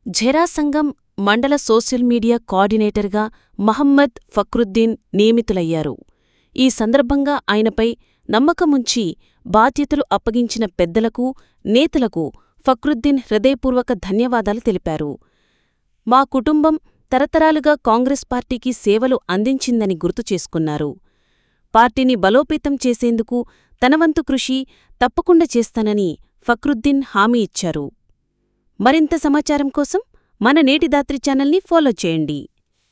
ఝెరా సంఘం మండల social media కోఆర్డినేటర్గా మహమ్మద్ ఫక్రుద్దీన్ నియమితులయ్యారు. ఈ సందర్భంగా ఆయనపై నమ్మకముంచి బాధ్యతలు అప్పగించిన పెద్దలకు, నేతలకు ఫక్రుద్దీన్ హృదయపూర్వక ధన్యవాదాలు తెలిపారు. మా కుటుంబం తరతరాలుగా కాంగ్రెస్ పార్టీకి సేవలు అందించిందని గుర్తు చేసుకున్నారు. పార్టీని బలోపేతం చేసేందుకు తనవంతు కృషి తప్పకుండా చేస్తానని ఫక్రుద్దీన్ హామీ ఇచ్చారు. మరింత సమాచారం కోసం మన నేటి దాత్రి ఛానల్ని ఫాలో చేయండి.